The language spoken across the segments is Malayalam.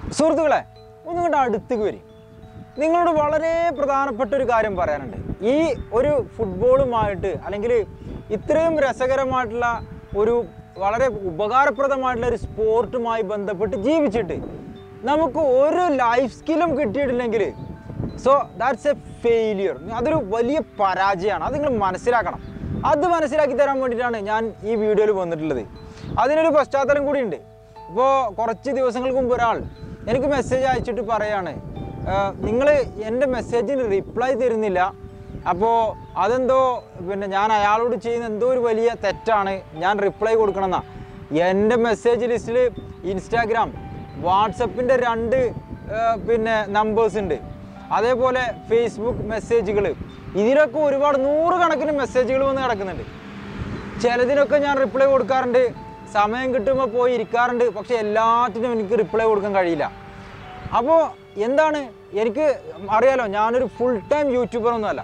സുഹൃത്തുക്കളെ ഒന്നുകൊണ്ട് അടുത്തേക്ക് വരും നിങ്ങളോട് വളരെ പ്രധാനപ്പെട്ട ഒരു കാര്യം പറയാനുണ്ട് ഈ ഒരു ഫുട്ബോളുമായിട്ട് അല്ലെങ്കിൽ ഇത്രയും രസകരമായിട്ടുള്ള ഒരു വളരെ ഉപകാരപ്രദമായിട്ടുള്ള ഒരു സ്പോർട്ടുമായി ബന്ധപ്പെട്ട് ജീവിച്ചിട്ട് നമുക്ക് ഒരു ലൈഫ് സ്കില്ലും കിട്ടിയിട്ടില്ലെങ്കിൽ സോ ദാറ്റ്സ് എ ഫെയിലിയർ അതൊരു വലിയ പരാജയമാണ് അത് നിങ്ങൾ മനസ്സിലാക്കണം അത് മനസ്സിലാക്കി തരാൻ വേണ്ടിയിട്ടാണ് ഞാൻ ഈ വീഡിയോയിൽ വന്നിട്ടുള്ളത് അതിനൊരു പശ്ചാത്തലം കൂടിയുണ്ട് ഇപ്പോൾ കുറച്ച് ദിവസങ്ങൾക്ക് മുമ്പ് ഒരാൾ എനിക്ക് മെസ്സേജ് അയച്ചിട്ട് പറയാണ് നിങ്ങൾ എൻ്റെ മെസ്സേജിന് റിപ്ലൈ തരുന്നില്ല അപ്പോൾ അതെന്തോ പിന്നെ ഞാൻ അയാളോട് ചെയ്യുന്ന എന്തോ ഒരു വലിയ തെറ്റാണ് ഞാൻ റിപ്ലൈ കൊടുക്കണമെന്നാ എൻ്റെ മെസ്സേജ് ലിസ്റ്റിൽ ഇൻസ്റ്റാഗ്രാം വാട്സപ്പിൻ്റെ രണ്ട് ആ, പിന്നെ നമ്പേഴ്സ് ഉണ്ട് അതേപോലെ ഫേസ്ബുക്ക് മെസ്സേജുകൾ ഇതിലൊക്കെ ഒരുപാട് നൂറുകണക്കിന് മെസ്സേജുകൾ വന്ന് കിടക്കുന്നുണ്ട് ചിലതിനൊക്കെ ഞാൻ റിപ്ലൈ കൊടുക്കാറുണ്ട് സമയം കിട്ടുമ്പോൾ പോയി ഇരിക്കാറുണ്ട് പക്ഷെ എല്ലാറ്റിനും എനിക്ക് റിപ്ലൈ കൊടുക്കാൻ കഴിയില്ല അപ്പോൾ എന്താണ് എനിക്ക് അറിയാലോ ഞാനൊരു ഫുൾ ടൈം യൂട്യൂബർ ഒന്നുമല്ല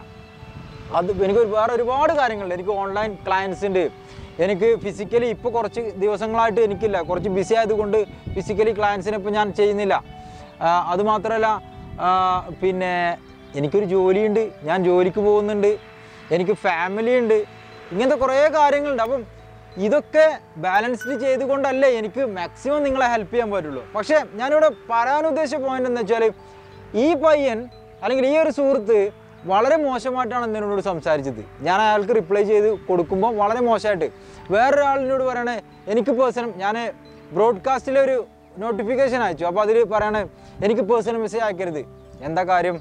അത് എനിക്ക് ഒരു- വേറെ ഒരുപാട് കാര്യങ്ങളുണ്ട് എനിക്ക് ഓൺലൈൻ ക്ലയൻസ് ഉണ്ട് എനിക്ക് ഫിസിക്കലി ഇപ്പോൾ കുറച്ച് ദിവസങ്ങളായിട്ട് എനിക്കില്ല കുറച്ച് ബിസി ആയതുകൊണ്ട് ഫിസിക്കലി ക്ലയൻസിനെ ഇപ്പോൾ ഞാൻ ചെയ്യുന്നില്ല ആ, അതുമാത്രമല്ല ആ, പിന്നെ എനിക്കൊരു ജോലിയുണ്ട് ഞാൻ ജോലിക്ക് പോകുന്നുണ്ട് എനിക്ക് ഫാമിലി ഉണ്ട് ഇങ്ങനത്തെ കുറേ കാര്യങ്ങളുണ്ട് അപ്പം ഇതൊക്കെ ബാലൻസ്ഡ് ചെയ്തുകൊണ്ടല്ലേ എനിക്ക് മാക്സിമം നിങ്ങളെ ഹെൽപ്പ് ചെയ്യാൻ പറ്റുള്ളൂ പക്ഷേ ഞാനിവിടെ പറയാൻ ഉദ്ദേശിച്ച പോയിന്റ് എന്ന് വെച്ചാൽ ഈ പയ്യൻ അല്ലെങ്കിൽ ഈ ഒരു സുഹൃത്ത് വളരെ മോശമായിട്ടാണ് എന്നോട് സംസാരിച്ചത് ഞാൻ അയാൾക്ക് റിപ്ലൈ ചെയ്ത് കൊടുക്കുമ്പോൾ വളരെ മോശമായിട്ട് വേറൊരാളിനോട് പറയണേ എനിക്ക് പേഴ്സണൽ ഞാൻ ബ്രോഡ്കാസ്റ്റിലെ ഒരു നോട്ടിഫിക്കേഷൻ അയച്ചു അപ്പോൾ അതിൽ പറയണേ എനിക്ക് പേഴ്സണൽ മെസ്സേജ് അയക്കരുത് എന്താ കാര്യം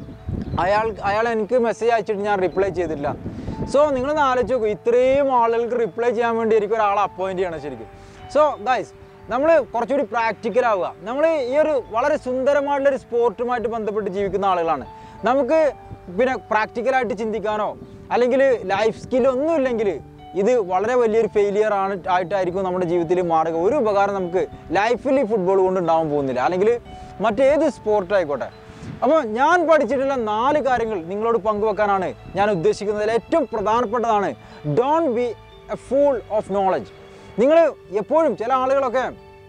അയാൾ അയാൾ എനിക്ക് മെസ്സേജ് അയച്ചിട്ട് ഞാൻ റിപ്ലൈ ചെയ്തിട്ടില്ല സോ നിങ്ങളൊന്ന് ആലോചിച്ച് നോക്കൂ ഇത്രയും ആളുകൾക്ക് റിപ്ലൈ ചെയ്യാൻ വേണ്ടി എനിക്ക് ഒരാളെ അപ്പോയിൻറ്റ് ചെയ്യണം ശരിക്കും സോ ഗൈസ് നമ്മൾ കുറച്ചുകൂടി പ്രാക്ടിക്കൽ ആവുക നമ്മൾ ഈ ഒരു വളരെ സുന്ദരമായിട്ടുള്ള ഒരു സ്പോർട്ടുമായിട്ട് ബന്ധപ്പെട്ട് ജീവിക്കുന്ന ആളുകളാണ് നമുക്ക് പിന്നെ പ്രാക്ടിക്കലായിട്ട് ചിന്തിക്കാനോ അല്ലെങ്കിൽ ലൈഫ് സ്കിൽ ഒന്നും ഇല്ലെങ്കിൽ ഇത് വളരെ വലിയൊരു ഫെയിലിയർ ആണ് ആയിട്ടായിരിക്കും നമ്മുടെ ജീവിതത്തിൽ മാറുക ഒരു ഉപകാരം നമുക്ക് ലൈഫിൽ ഈ ഫുട്ബോൾ കൊണ്ട് ഉണ്ടാവാൻ പോകുന്നില്ല അല്ലെങ്കിൽ മറ്റേത് സ്പോർട്ട് ആയിക്കോട്ടെ അപ്പോൾ ഞാൻ പഠിച്ചിട്ടുള്ള നാല് കാര്യങ്ങൾ നിങ്ങളോട് പങ്കുവെക്കാനാണ് ഞാൻ ഉദ്ദേശിക്കുന്നതിൽ ഏറ്റവും പ്രധാനപ്പെട്ടതാണ് don't be a fool of knowledge നിങ്ങൾ എപ്പോഴും ചില ആളുകളൊക്കെ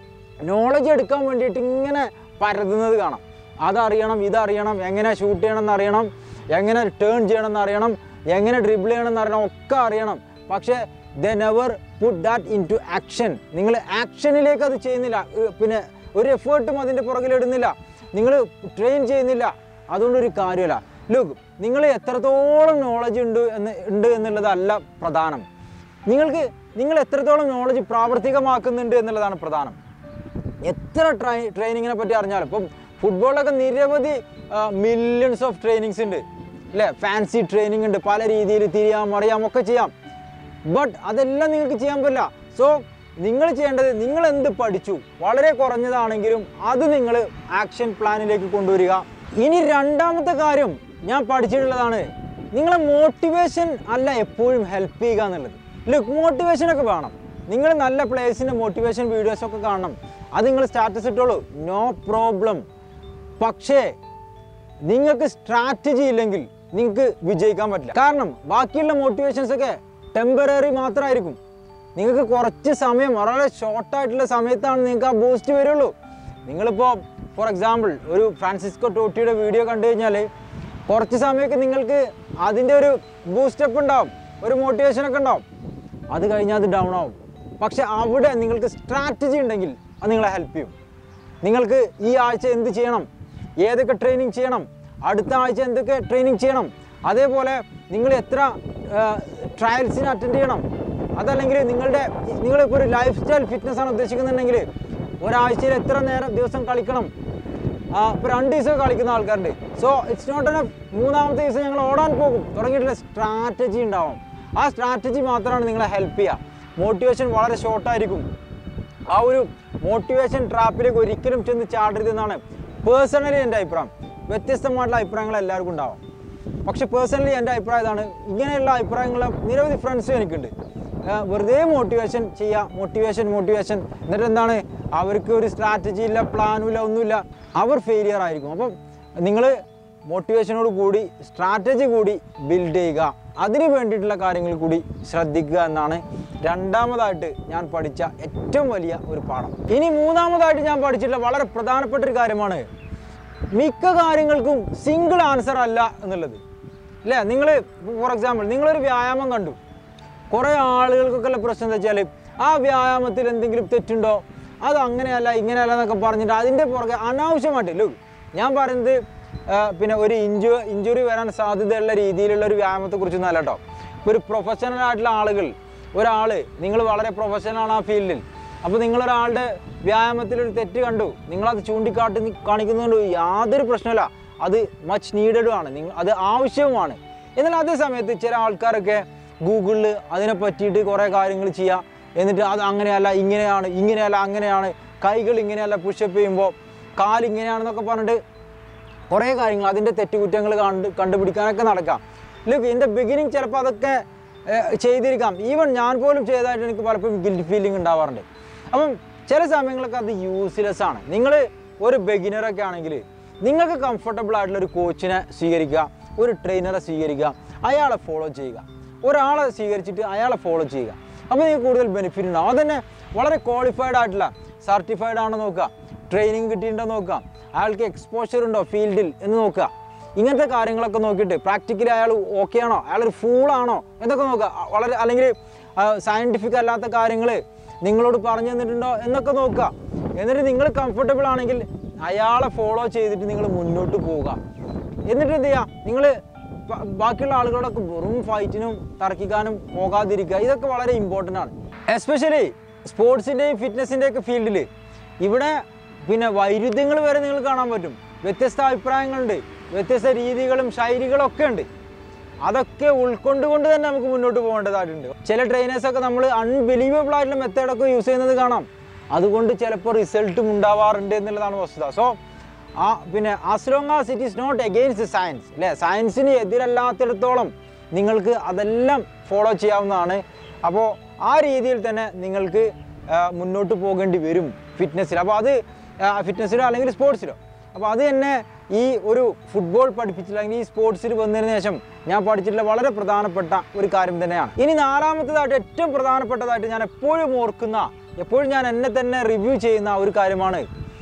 നോളജ് എടുക്കാൻ വേണ്ടിയിട്ട് ഇങ്ങനെ പരതുന്നത് കാണാം അതറിയണം ഇതറിയണം എങ്ങനെ ഷൂട്ട് ചെയ്യണം എന്നറിയണം എങ്ങനെ ടേൺ ചെയ്യണം എന്നറിയണം എങ്ങനെ ഡ്രിബിൾ ചെയ്യണം എന്നറിയണം ഒക്കെ അറിയണം പക്ഷേ they never put that into action നിങ്ങൾ ആക്ഷനിലേക്ക് അത് ചെയ്യുന്നില്ല ഏർ പിന്നെ ഒരു എഫേർട്ടും അതിൻ്റെ പുറകിലിടുന്നില്ല നിങ്ങൾ ട്രെയിൻ ചെയ്യുന്നില്ല അതുകൊണ്ടൊരു കാര്യമല്ല ലുക്ക് നിങ്ങൾ എത്രത്തോളം നോളജ് ഉണ്ട് എന്ന് ഉണ്ട് എന്നുള്ളതല്ല പ്രധാനം നിങ്ങൾക്ക് നിങ്ങൾ എത്രത്തോളം നോളജ് പ്രാവർത്തികമാക്കുന്നുണ്ട് എന്നുള്ളതാണ് പ്രധാനം എത്ര ട്രൈ ട്രെയിനിങ്ങിനെ പറ്റി അറിഞ്ഞാലും ഇപ്പം ഫുട്ബോളിലൊക്കെ നിരവധി മില്യൺസ് ഓഫ് ട്രെയിനിങ്സ് ഉണ്ട് അല്ലേ ഫാൻസി ട്രെയിനിങ് ഉണ്ട് പല രീതിയിൽ തിരിയാം മറിയാം ഒക്കെ ചെയ്യാം ബട്ട് അതെല്ലാം നിങ്ങൾക്ക് ചെയ്യാൻ പറ്റില്ല സോ നിങ്ങൾ ചെയ്യേണ്ടത് നിങ്ങൾ എന്ത് പഠിച്ചു വളരെ കുറഞ്ഞതാണെങ്കിലും അത് നിങ്ങൾ ആക്ഷൻ പ്ലാനിലേക്ക് കൊണ്ടുവരിക ഇനി രണ്ടാമത്തെ കാര്യം ഞാൻ പഠിച്ചിട്ടുള്ളതാണ് നിങ്ങളെ മോട്ടിവേഷൻ അല്ല എപ്പോഴും ഹെൽപ്പ് ചെയ്യുക എന്നുള്ളത് ലുക്ക് മോട്ടിവേഷൻ ഒക്കെ വേണം നിങ്ങൾ നല്ല പ്ലേസിൻ്റെ മോട്ടിവേഷൻ വീഡിയോസ് ഒക്കെ കാണണം അത് നിങ്ങൾ സ്റ്റാറ്റസ് ഇട്ടോളൂ നോ പ്രോബ്ലം പക്ഷേ നിങ്ങൾക്ക് സ്ട്രാറ്റജി ഇല്ലെങ്കിൽ നിങ്ങൾക്ക് വിജയിക്കാൻ പറ്റില്ല കാരണം ബാക്കിയുള്ള മോട്ടിവേഷൻസ് ഒക്കെ ടെമ്പററി മാത്രമായിരിക്കും നിങ്ങൾക്ക് കുറച്ച് സമയം വളരെ ഷോർട്ടായിട്ടുള്ള സമയത്താണ് നിങ്ങൾക്ക് ആ ബൂസ്റ്റ് വരുള്ളൂ നിങ്ങളിപ്പോൾ ഫോർ എക്സാമ്പിൾ ഒരു ഫ്രാൻസിസ്കോ ടോട്ടിയുടെ വീഡിയോ കണ്ടു കഴിഞ്ഞാൽ കുറച്ച് സമയമൊക്കെ നിങ്ങൾക്ക് അതിൻ്റെ ഒരു ബൂസ്റ്റപ്പ് ഉണ്ടാവും ഒരു മോട്ടിവേഷൻ ഒക്കെ ഉണ്ടാവും അത് കഴിഞ്ഞാൽ അത് ഡൗൺ ആവും പക്ഷെ അവിടെ നിങ്ങൾക്ക് സ്ട്രാറ്റജി ഉണ്ടെങ്കിൽ അത് നിങ്ങളെ ഹെൽപ്പ് ചെയ്യും നിങ്ങൾക്ക് ഈ ആഴ്ച എന്ത് ചെയ്യണം ഏതൊക്കെ ട്രെയിനിങ് ചെയ്യണം അടുത്ത ആഴ്ച എന്തൊക്കെ ട്രെയിനിങ് ചെയ്യണം അതേപോലെ നിങ്ങൾ എത്ര ട്രയൽസിന് അറ്റൻഡ് ചെയ്യണം അതല്ലെങ്കിൽ നിങ്ങളുടെ നിങ്ങളിപ്പോൾ ഒരു ലൈഫ് സ്റ്റൈൽ ഫിറ്റ്നസ് ആണ് ഉദ്ദേശിക്കുന്നുണ്ടെങ്കിൽ ഒരാഴ്ചയിൽ എത്ര നേരം ദിവസം കളിക്കണം ഇപ്പോൾ രണ്ട് ദിവസം കളിക്കുന്ന ആൾക്കാരുണ്ട് സോ ഇറ്റ്സ് നോട്ട് എനഫ് മൂന്നാമത്തെ ദിവസം ഞങ്ങൾ ഓടാൻ പോകും തുടങ്ങിയിട്ടുള്ള സ്ട്രാറ്റജി ഉണ്ടാവും ആ സ്ട്രാറ്റജി മാത്രമാണ് നിങ്ങളെ ഹെൽപ്പ് ചെയ്യുക മോട്ടിവേഷൻ വളരെ ഷോർട്ടായിരിക്കും ആ ഒരു മോട്ടിവേഷൻ ട്രാപ്പിലേക്ക് ഒരിക്കലും ചെന്ന് ചാടരുതെന്നാണ് പേഴ്സണലി എൻ്റെ അഭിപ്രായം വ്യത്യസ്തമായിട്ടുള്ള അഭിപ്രായങ്ങൾ എല്ലാവർക്കും ഉണ്ടാവും പക്ഷെ പേഴ്സണലി എൻ്റെ അഭിപ്രായം ഇതാണ് ഇങ്ങനെയുള്ള അഭിപ്രായങ്ങൾ നിരവധി ഫ്രണ്ട്സും എനിക്കുണ്ട് ആ, വെറുതെ മോട്ടിവേഷൻ ചെയ്യുക മോട്ടിവേഷൻ മോട്ടിവേഷൻ എന്നിട്ട് എന്താണ് അവർക്ക് ഒരു സ്ട്രാറ്റജി ഇല്ല പ്ലാനും ഇല്ല ഒന്നുമില്ല അവർ ഫെയിലിയർ ആയിരിക്കും അപ്പം നിങ്ങൾ മോട്ടിവേഷനോട് കൂടി സ്ട്രാറ്റജി കൂടി ബിൽഡ് ചെയ്യുക അതിന് വേണ്ടിയിട്ടുള്ള കാര്യങ്ങൾ കൂടി ശ്രദ്ധിക്കുക എന്നാണ് രണ്ടാമതായിട്ട് ഞാൻ പഠിച്ച ഏറ്റവും വലിയ ഒരു പാഠം ഇനി മൂന്നാമതായിട്ട് ഞാൻ പഠിച്ചിട്ടുള്ള വളരെ പ്രധാനപ്പെട്ട ഒരു കാര്യമാണ് മിക്ക കാര്യങ്ങൾക്കും സിംഗിൾ ആൻസർ അല്ല എന്നുള്ളത് അല്ലേ നിങ്ങൾ ഫോർ എക്സാമ്പിൾ നിങ്ങളൊരു വ്യായാമം കണ്ടു കുറേ ആളുകൾക്കൊക്കെ ഉള്ള പ്രശ്നം എന്താ വെച്ചാൽ ആ വ്യായാമത്തിൽ എന്തെങ്കിലും തെറ്റുണ്ടോ അത് അങ്ങനെയല്ല ഇങ്ങനെയല്ല എന്നൊക്കെ പറഞ്ഞിട്ട് അതിൻ്റെ പുറകെ അനാവശ്യമായിട്ട് ലുക്ക് ഞാൻ പറയുന്നത് ആ, പിന്നെ ഒരു ഇഞ്ചു ഇഞ്ചുറി വരാൻ സാധ്യതയുള്ള രീതിയിലുള്ള ഒരു വ്യായാമത്തെക്കുറിച്ചൊന്നും അല്ല കേട്ടോ ഇപ്പോൾ ഒരു പ്രൊഫഷണൽ ആയിട്ടുള്ള ആളുകൾ ഒരാൾ നിങ്ങൾ വളരെ പ്രൊഫഷണൽ ആണ് ആ ഫീൽഡിൽ അപ്പോൾ നിങ്ങളൊരാളുടെ വ്യായാമത്തിൽ ഒരു തെറ്റ് കണ്ടു നിങ്ങളത് ചൂണ്ടിക്കാട്ടി നി- കാണിക്കുന്നതുകൊണ്ട് യാതൊരു പ്രശ്നമില്ല അത് മച്ച് നീഡഡും ആണ് നിങ്ങൾ അത് ആവശ്യവുമാണ് എന്നാൽ അതേ സമയത്ത് ചില ആൾക്കാരൊക്കെ ഗൂഗിളിൽ അതിനെ പറ്റിയിട്ട് കുറേ കാര്യങ്ങൾ ചെയ്യുക എന്നിട്ട് അത് അങ്ങനെയല്ല ഇങ്ങനെയാണ് ഇങ്ങനെയല്ല അങ്ങനെയാണ് കൈകൾ ഇങ്ങനെയല്ല പുഷപ്പ് ചെയ്യുമ്പോൾ കാലിങ്ങനെയാണെന്നൊക്കെ പറഞ്ഞിട്ട് കുറേ കാര്യങ്ങൾ അതിൻ്റെ തെറ്റുകുറ്റങ്ങൾ കണ്ട് കണ്ടുപിടിക്കാനൊക്കെ നടക്കാം ലുക്ക് ഇൻ ദ ബിഗിനിങ് ചിലപ്പോൾ അതൊക്കെ ഏഹ്, ചെയ്തിരിക്കാം ഈവൻ ഞാൻ പോലും ചെയ്തതായിട്ട് എനിക്ക് പലപ്പോഴും ഗിൽറ്റ് ഫീലിംഗ് ഉണ്ടാവാറുണ്ട് അപ്പം ചില സമയങ്ങളൊക്കെ അത് യൂസ്ലെസ് ആണ് നിങ്ങൾ ഒരു ബിഗിനറൊക്കെ ആണെങ്കിൽ നിങ്ങൾക്ക് കംഫർട്ടബിൾ ആയിട്ടുള്ള ഒരു കോച്ചിനെ സ്വീകരിക്കുക ഒരു ട്രെയിനറെ സ്വീകരിക്കുക അയാളെ ഫോളോ ചെയ്യുക ഒരാളെ സ്വീകരിച്ചിട്ട് അയാളെ ഫോളോ ചെയ്യുക അപ്പോൾ നിങ്ങൾക്ക് കൂടുതൽ ബെനിഫിറ്റ് ഉണ്ടാവും അതന്നെ വളരെ ക്വാളിഫൈഡ് ആയിട്ടുള്ള സർട്ടിഫൈഡ് ആണോ നോക്കുക ട്രെയിനിങ് കിട്ടിയിട്ടുണ്ടോ നോക്കുക അയാൾക്ക് എക്സ്പോഷർ ഉണ്ടോ ഫീൽഡിൽ എന്ന് നോക്കുക ഇങ്ങനത്തെ കാര്യങ്ങളൊക്കെ നോക്കിയിട്ട് പ്രാക്ടിക്കലി അയാൾ ഓക്കെ ആണോ അയാൾ ഒരു ഫൂളാണോ എന്നൊക്കെ നോക്കുക അ- വളരെ അല്ലെങ്കിൽ സയൻറ്റിഫിക് അല്ലാത്ത കാര്യങ്ങൾ നിങ്ങളോട് പറഞ്ഞു തന്നിട്ടുണ്ടോ എന്നൊക്കെ നോക്കുക എന്നിട്ട് നിങ്ങൾ കംഫർട്ടബിൾ ആണെങ്കിൽ അയാളെ ഫോളോ ചെയ്തിട്ട് നിങ്ങൾ മുന്നോട്ട് പോവുക എന്നിട്ട് എന്ത് ചെയ്യുക നിങ്ങൾ ബാക്കിയുള്ള ആളുകളോടൊക്കെ വെറും ഫൈറ്റിനും തർക്കിക്കാനും പോകാതിരിക്കുക ഇതൊക്കെ വളരെ ഇമ്പോർട്ടൻ്റ് ആണ് എസ്പെഷ്യലി സ്പോർട്സിൻ്റെയും ഫിറ്റ്നസിൻ്റെയും ഒക്കെ ഫീൽഡിൽ ഇവിടെ പിന്നെ വൈരുദ്ധ്യങ്ങൾ വരെ നിങ്ങൾ കാണാൻ പറ്റും വ്യത്യസ്ത അഭിപ്രായങ്ങളുണ്ട് വ്യത്യസ്ത രീതികളും ശൈലികളും ഒക്കെ ഉണ്ട് അതൊക്കെ ഉൾക്കൊണ്ടുകൊണ്ട് തന്നെ നമുക്ക് മുന്നോട്ട് പോകേണ്ടതായിട്ടുണ്ട് ചില ട്രെയിനേഴ്സൊക്കെ നമ്മൾ അൺബിലീവബിൾ ആയിട്ടുള്ള മെത്തേഡൊക്കെ യൂസ് ചെയ്യുന്നത് കാണാം അതുകൊണ്ട് ചിലപ്പോൾ റിസൾട്ടും ഉണ്ടാവാറുണ്ട് എന്നുള്ളതാണ് വസ്തുത സോ ആ പിന്നെ as long as it is not against science അല്ലേ സയൻസിന് എതിരല്ലാത്തിടത്തോളം നിങ്ങൾക്ക് അതെല്ലാം ഫോളോ ചെയ്യാവുന്നതാണ് അപ്പോൾ ആ രീതിയിൽ തന്നെ നിങ്ങൾക്ക് ആ, മുന്നോട്ട് പോകേണ്ടി വരും ഫിറ്റ്നസ്സിൽ അപ്പോൾ അത് ഫിറ്റ്നസ്സിലോ അല്ലെങ്കിൽ സ്പോർട്സിലോ അപ്പോൾ അത് തന്നെ ഈ ഒരു ഫുട്ബോൾ പഠിപ്പിച്ചില്ല അല്ലെങ്കിൽ ഈ സ്പോർട്സിൽ വന്നതിന് ശേഷം ഞാൻ പഠിച്ചിട്ടുള്ള വളരെ പ്രധാനപ്പെട്ട ഒരു കാര്യം തന്നെയാണ് ഇനി നാലാമത്തതായിട്ട് ഏറ്റവും പ്രധാനപ്പെട്ടതായിട്ട് ഞാൻ എപ്പോഴും ഓർക്കുന്ന എപ്പോഴും ഞാൻ എന്നെ തന്നെ റിവ്യൂ ചെയ്യുന്ന ഒരു കാര്യമാണ്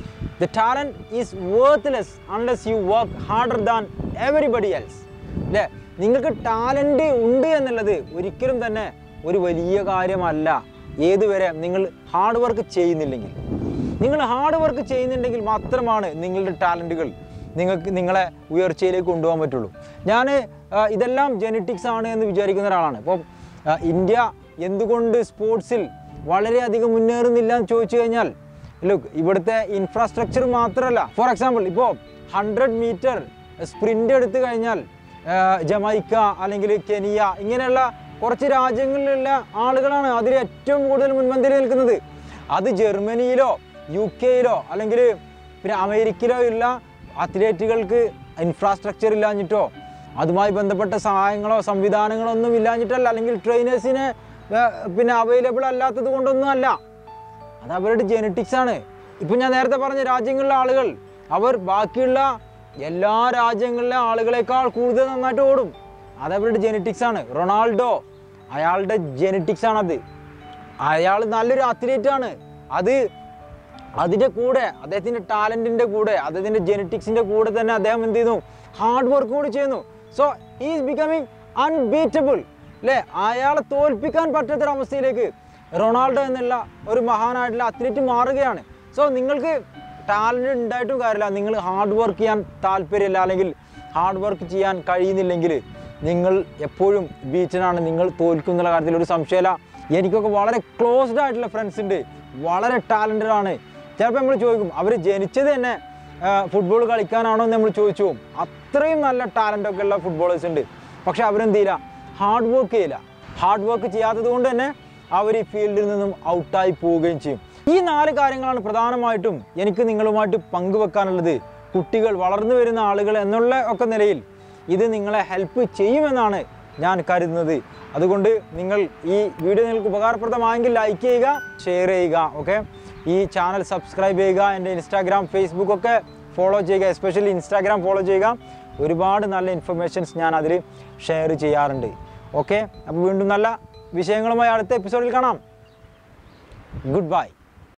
the talent is worthless unless you work harder than everybody else അല്ലേ നിങ്ങൾക്ക് ടാലൻറ്റ് ഉണ്ട് എന്നുള്ളത് ഒരിക്കലും തന്നെ ഒരു വലിയ കാര്യമല്ല ഏതുവരെ നിങ്ങൾ ഹാർഡ് വർക്ക് ചെയ്യുന്നില്ലെങ്കിൽ നിങ്ങൾ ഹാർഡ് വർക്ക് ചെയ്യുന്നുണ്ടെങ്കിൽ മാത്രമാണ് നിങ്ങളുടെ ടാലൻറ്റുകൾ നിങ്ങൾക്ക് നിങ്ങളെ ഉയർച്ചയിലേക്ക് കൊണ്ടുപോകാൻ പറ്റുള്ളൂ ഞാൻ ഇതെല്ലാം ജെനറ്റിക്സ് ആണ് എന്ന് വിചാരിക്കുന്ന ഒരാളാണ് ഇപ്പം ആ, ഇന്ത്യ എന്തുകൊണ്ട് സ്പോർട്സിൽ വളരെയധികം മുന്നേറുന്നില്ല എന്ന് ചോദിച്ചു കഴിഞ്ഞാൽ ലുക്ക് ഇവിടുത്തെ ഇൻഫ്രാസ്ട്രക്ചർ മാത്രമല്ല ഫോർ എക്സാമ്പിൾ ഇപ്പോൾ ഹൺഡ്രഡ് മീറ്റർ സ്പ്രിൻ്റ് എടുത്തു കഴിഞ്ഞാൽ ആ, ജമൈക്ക അല്ലെങ്കിൽ കെനിയ ഇങ്ങനെയുള്ള കുറച്ച് രാജ്യങ്ങളിലുള്ള ആളുകളാണ് അതിൽ ഏറ്റവും കൂടുതൽ മുൻപന്തിയിൽ നിൽക്കുന്നത് അത് ജർമ്മനിയിലോ യു കെയിലോ അല്ലെങ്കിൽ പിന്നെ അമേരിക്കയിലോ ഉള്ള അത്ലറ്റുകൾക്ക് ഇൻഫ്രാസ്ട്രക്ചർ ഇല്ലാഞ്ഞിട്ടോ അതുമായി ബന്ധപ്പെട്ട സഹായങ്ങളോ സംവിധാനങ്ങളോ ഒന്നും ഇല്ലാഞ്ഞിട്ടല്ല അല്ലെങ്കിൽ ട്രെയിനേഴ്സിന് പിന്നെ അവൈലബിൾ അല്ലാത്തത് കൊണ്ടൊന്നും അല്ല അത് അവരുടെ ജെനറ്റിക്സ് ആണ് ഇപ്പം ഞാൻ നേരത്തെ പറഞ്ഞ രാജ്യങ്ങളിലെ ആളുകൾ അവർ ബാക്കിയുള്ള എല്ലാ രാജ്യങ്ങളിലെ ആളുകളെക്കാൾ കൂടുതൽ നന്നായിട്ട് ഓടും അത് അവരുടെ ജെനറ്റിക്സ് ആണ് റൊണാൾഡോ അയാളുടെ ജെനറ്റിക്സ് ആണത് അയാൾ നല്ലൊരു അത്ലറ്റ് ആണ് അത് അതിൻ്റെ കൂടെ അദ്ദേഹത്തിൻ്റെ ടാലൻറ്റിൻ്റെ കൂടെ അദ്ദേഹത്തിൻ്റെ ജെനറ്റിക്സിൻ്റെ കൂടെ തന്നെ അദ്ദേഹം എന്ത് ചെയ്യുന്നു ഹാർഡ് വർക്ക് കൂടി ചെയ്യുന്നു സോ ഈസ് ബിക്കമിങ് അൺബീറ്റബിൾ അല്ലേ അയാളെ തോൽപ്പിക്കാൻ പറ്റാത്തൊരവസ്ഥയിലേക്ക് റൊണാൾഡോ എന്നുള്ള ഒരു മഹാനായിട്ടുള്ള അത്ലറ്റ് മാറുകയാണ് സോ നിങ്ങൾക്ക് ടാലൻറ്റ് ഉണ്ടായിട്ടും കാര്യമില്ല നിങ്ങൾ ഹാർഡ് വർക്ക് ചെയ്യാൻ താല്പര്യമില്ല അല്ലെങ്കിൽ ഹാർഡ് വർക്ക് ചെയ്യാൻ കഴിയുന്നില്ലെങ്കിൽ നിങ്ങൾ എപ്പോഴും ബീച്ചനാണ് നിങ്ങൾ തോൽക്കും എന്നുള്ള കാര്യത്തിൽ ഒരു സംശയമില്ല എനിക്കൊക്കെ വളരെ ക്ലോസ്ഡ് ആയിട്ടുള്ള ഫ്രണ്ട്സ് ഉണ്ട് വളരെ ടാലൻറ്റഡ് ആണ് ചിലപ്പോൾ നമ്മൾ ചോദിക്കും അവർ ജനിച്ചത് തന്നെ ഫുട്ബോൾ കളിക്കാനാണോ എന്ന് നമ്മൾ ചോദിച്ചു പോകും അത്രയും നല്ല ടാലൻ്റ് ഒക്കെ ഉള്ള ഫുട്ബോളേഴ്സ് ഉണ്ട് പക്ഷെ അവരെന്ത് ചെയ്യില്ല ഹാർഡ് വർക്ക് ചെയ്യില്ല ഹാർഡ് വർക്ക് ചെയ്യാത്തത് കൊണ്ട് തന്നെ അവർ ഈ ഫീൽഡിൽ നിന്നും ഔട്ടായി പോവുകയും ചെയ്യും ഈ നാല് കാര്യങ്ങളാണ് പ്രധാനമായിട്ടും എനിക്ക് നിങ്ങളുമായിട്ട് പങ്കുവെക്കാനുള്ളത് കുട്ടികൾ വളർന്നു വരുന്ന ആളുകൾ എന്നുള്ള ഒക്കെ നിലയിൽ ഇത് നിങ്ങളെ ഹെൽപ്പ് ചെയ്യുമെന്നാണ് ഞാൻ കരുതുന്നത് അതുകൊണ്ട് നിങ്ങൾ ഈ വീഡിയോ നിങ്ങൾക്ക് ഉപകാരപ്രദമായെങ്കിൽ ലൈക്ക് ചെയ്യുക ഷെയർ ചെയ്യുക ഓക്കെ ഈ ചാനൽ സബ്സ്ക്രൈബ് ചെയ്യുക എൻ്റെ ഇൻസ്റ്റാഗ്രാം ഫേസ്ബുക്ക് ഒക്കെ ഫോളോ ചെയ്യുക എസ്പെഷ്യലി ഇൻസ്റ്റാഗ്രാം ഫോളോ ചെയ്യുക ഒരുപാട് നല്ല ഇൻഫർമേഷൻസ് ഞാൻ അതിൽ ഷെയർ ചെയ്യാറുണ്ട് ഓക്കെ അപ്പോൾ വീണ്ടും നല്ല വിഷയങ്ങളുമായി അടുത്ത എപ്പിസോഡിൽ കാണാം ഗുഡ് ബൈ